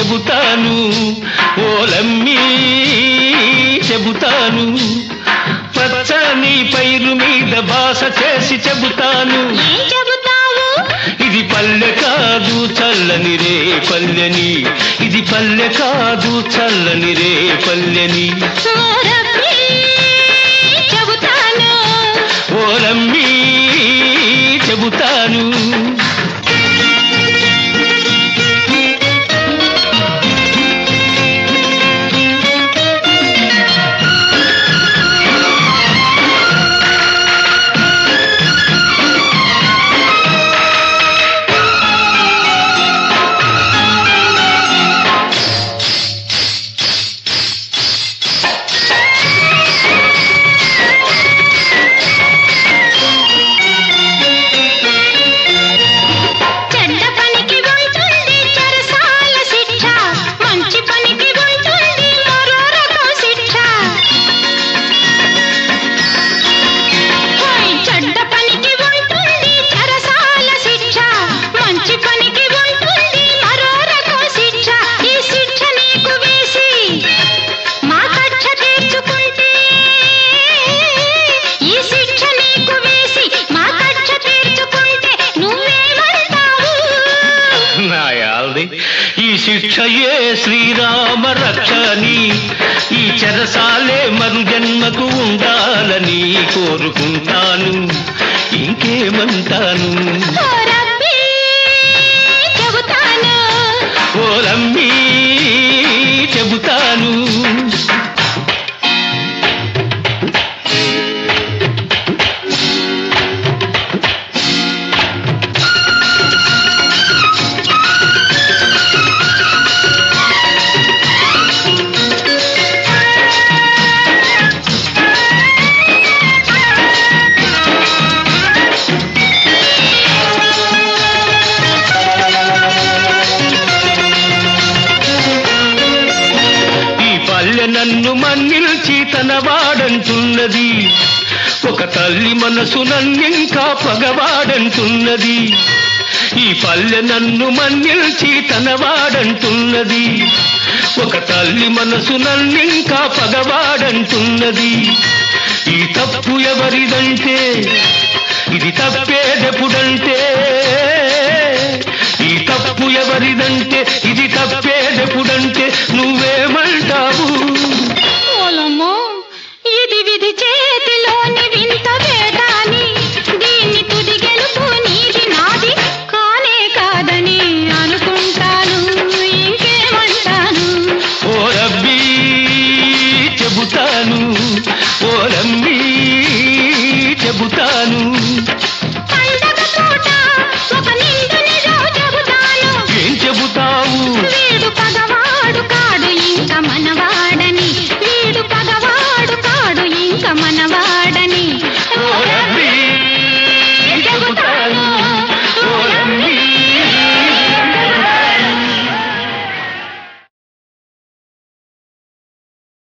చెబుతాను ఓలమ్మి చెబుతాను పచ్చని పైరు మీద భాష చేసి చెబుతాను ఏం చెబుతావు ఇది పల్లె కాదు చల్లని రే పల్లెని ఇది పల్లె కాదు చల్లని రే పల్లెని ఓ రబ్బీ, చెబుతాను ఓలమ్మి చెబుతాను చెడ్డ పనికి ఉంటుంది చెరసాల శిక్ష మంచి పనికి ఉంటుంది మరో రకం శిక్ష ఓయ్, చెడ్డ పనికి ఉంటుంది చెరసాల శిక్ష మంచి పనికి ఉంటుంది మరో రకం శిక్ష ఈ శిక్ష నీకు వేసి మా కక్ష తీర్చుకుంటే ఈ శిక్ష నీకు వేసి మా కక్ష తీర్చుకుంటే నువ్వేమంటావు నాయాల్ది ఈ శిక్షయే శ్రీరామ రక్షని ఈ చెరసాలే మరు జన్మకు ఉండాలని కోరుకుంటాను ఇంకేమంటాను ఓ రబ్బీ, చెబుతాను ఓలమ్మి చెబుతాను ఈ పల్లె నన్ను మన్నిల్చి తన వాడంటున్నది ఒక తల్లి మనసు నన్నింకా పగవాడంటున్నది ఈ పల్లె నన్ను మన్నిల్చి తన వాడంటున్నది ఒక తల్లి మనసు నన్నింకా పగవాడంటున్నది ఈ తప్పు ఎవరిదంటే ఇది తప్పేదెప్పుడంటే ఈ తప్పు ఎవరిదంటే ఇది తప్పేదెప్పుడంటే నువ్వేమంటావు ఓలమ్మో ఇది విధి చే